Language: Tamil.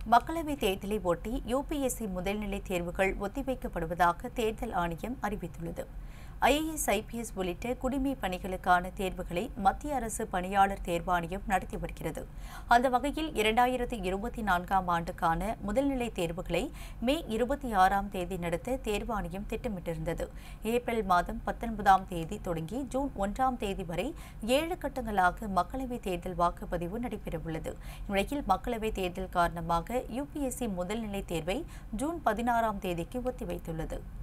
மக்களவைத் தேர்தலை ஒட்டி யுபிஎஸ்சி முதல்நிலை தேர்வுகள் ஒத்திவைக்கப்படுவதாக தேர்தல் ஆணையம் அறிவித்துள்ளது ஐஏஎஸ் ஐபிஎஸ் உள்ளிட்ட குடிமை பணிகளுக்கான தேர்வுகளை மத்திய அரசு பணியாளர் தேர்வாணையம் நடத்தி வருகிறது அந்த வகையில் இரண்டாயிரத்தி இருபத்தி நான்காம் ஆண்டுக்கான முதல்நிலை தேர்வுகளை மே இருபத்தி ஆறாம் தேதி நடத்த தேர்வாணையம் திட்டமிட்டிருந்தது ஏப்ரல் மாதம் பத்தொன்பதாம் தேதி தொடங்கி ஜூன் ஒன்றாம் தேதி வரை ஏழு கட்டங்களாக மக்களவைத் தேர்தல் வாக்குப்பதிவு நடைபெறவுள்ளது இந்நிலையில் மக்களவைத் தேர்தல் காரணமாக யுபிஎஸ்சி முதல்நிலை தேர்வை ஜூன் பதினாறாம் தேதிக்கு ஒத்திவைத்துள்ளது